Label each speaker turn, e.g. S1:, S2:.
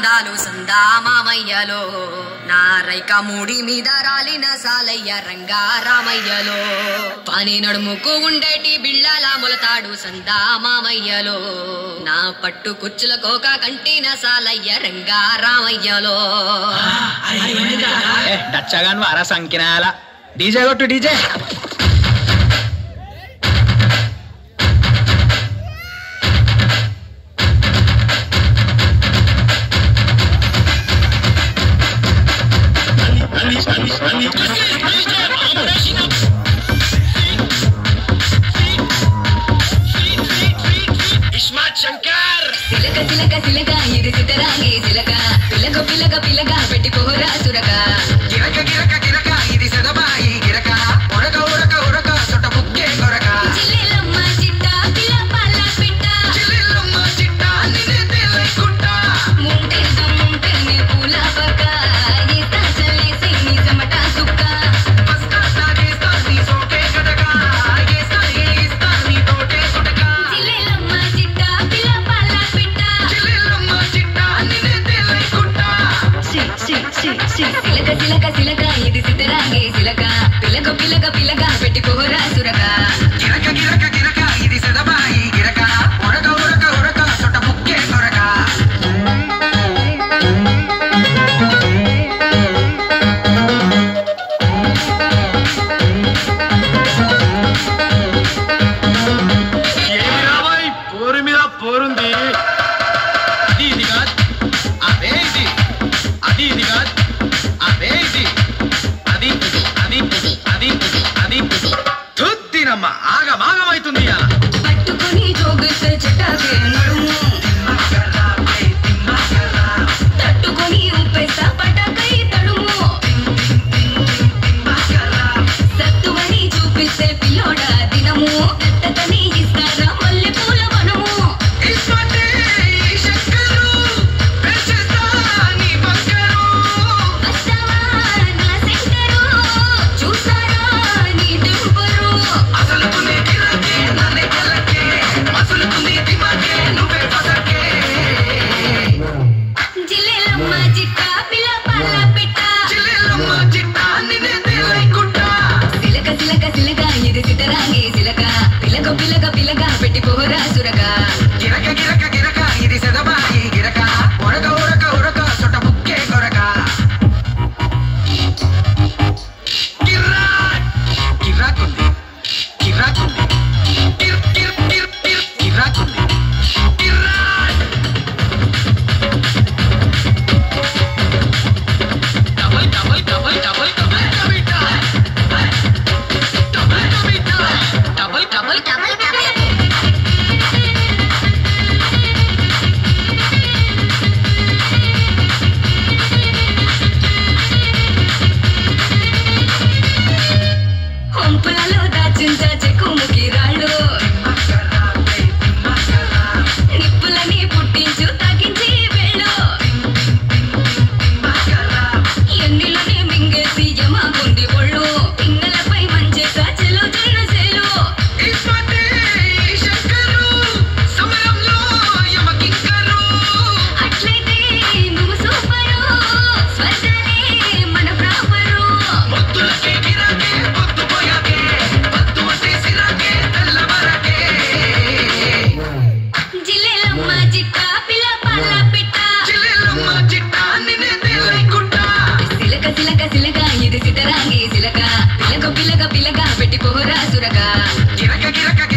S1: దాలు సందా మామయ్యలో నా రైక మూడి మీద రాలిన సాలయ్య రంగా రామయ్యలో పని నడుముకు ఉండేటి బిళ్ళల మొలతాడు సందా మామయ్యలో నా పట్టు కుచ్చుల కోక కంటిన సాలయ్య రంగా రామయ్యలో
S2: ఏ డచ్చగాన్ వారా సంకినాల డీజే కొట్టు డీజే
S3: ఇస్మార్ట్ శంకర్
S1: సిలక సిలక సిలక ఇది సితరాంగి సిలక పిలక పిలక పిలక పెట్టి పోరా సురక
S3: గిరక గిరక గిరక ఇది సెదబాయి గిరక ఉడక ఉడక ఉడక సొట్ట బుక్కే కొరక
S1: చిల్లెలమ్మ చిట్ట పిల్ల పల్ల పిట్ట
S3: చిల్లిల్లమ్మ చిట్ట నిన్నే తెల్లైకుంటా
S1: ముంటేద్దాం ముంటేనే పూల పక్క ఈత చల్లేసి నీ చెమట సుక్క
S3: మస్కా సాగేస్తా నీ సోకే గడక ఏస్తా ఏగిస్తా నీ తోటే కొడక
S1: చిల్లెలమ్మ చిట్ట పిల్ల పల్ల పిట్ట
S3: చిల్లిల్లమ్మ చిట్ట నిన్నే తెల్లైకుంటా
S1: సి సి సి సి సిలక సిలక సిలక ఇది సితరాంగి సిలక పిలక పిలక పిలక పెట్టి పోరా సురక
S3: గిరక గిరక గిరక ఇది సెదబాయి గిరక ఉడక ఉడక ఉడక సొట్ట బుక్కే కొరక
S2: ఏమి రాబోయ్ పోరు మీద పోరుంది అది ఇది కాదు అదే ఇది అది ఇది కాదు అదే ఇది అది అది అది అది తుత్తినమ్మ ఆగమాగమైతుంది అలా
S1: పట్టుకొని జోగిస్తే చెట్టాకే నడుము తట్టుకొని ఉప్పేస్తా పటాకై తడుము సత్తువని చూపిస్తే పిల్లోడ దినము దత్తతని ఇస్తారా మల్లె పూల వనము
S3: ఇస్మాటే శంకరు పెంచేస్తా నీ బంగారు
S1: వస్తావా నా సెంటరు చూసారా నీ టెంపరు
S3: అసలుకునే గిరకే నన్నే గెలకే అసలుకునే దిమాకే నువ్వే పదకే
S1: జిల్లెలమ్మ చిట్ట పిల్ల పల్ల పిట్ట
S3: చిల్లెల్లమ్మ చిట్ట నిన్నే తెల్లైకుంటా
S1: సిలక సిలక సిలక ఇది సితరాంగి సిలక పిలక పిలక పిలక పెట్టి పోరా సురక
S3: గిరక గిరక గిరక ఇది సెదబాయి గిరక ఉడక ఉడక ఉడక సొట్ట బుక్కే కొరక గిర్రాక్ గిర్రాకుంది గిర్రాకుంది గిర్ గిర్ గిర్ గిర్ గిర్రాకుంది గిర్రాక్ double double double double double కవిత డబల్ కవిత డబల్ డబల్ డబల్
S1: హంపులలో దాచించ చెక్కుముకి రాళ్ళు నిప్పులని పుట్టించు తగ్గించి వెళ్ళు ఎన్నిలోనే మింగేసి యమాగుంది ఒళ్ళు పిన్నలపై మంచేస చెలు జొన్న సేలు
S3: ఇస్మాటే శంకరు సమరంలో యమకింకరు
S1: అట్లయితే నువ్వు సూపరు స్వర్గాలే మన ప్రాపరు
S3: ముద్దులకే గిరాకే పొద్దు పోయాకే పద్దు అంటే సిరాకే తెల్లవరకే
S1: జిల్లెలమ్మ చిట్ట పిల్ల పల్ల పిట్ట
S3: చిల్లెల్లమ్మ చిట్ట నిన్నే తెల్లైకుంటా
S1: సిలక సిలక సిలక ఇది సితరాంగి సిలక పిలక పిలక పిలక పెట్టి పోరా సురక
S3: గిరక గిరక